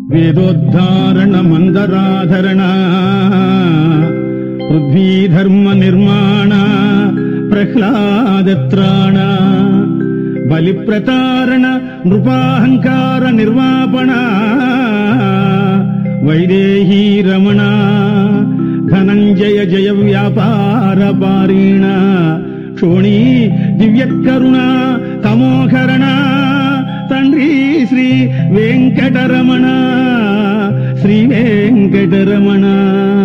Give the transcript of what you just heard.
వేదోద్ధారణ మందరాధరణ పృథ్వీధర్మ నిర్మాణ ప్రహ్లాదత్రాణ బలిప్రతారణ నృపాహంకార నిర్వాపణ వైదేహీ రమణ ధనంజయ జయ వ్యాపార పారీణ క్షోణీ దివ్యకరుణ తమోహరణ తండ్రి శ్రీ వెంకటరమణ శ్రీ వెంకటరమణ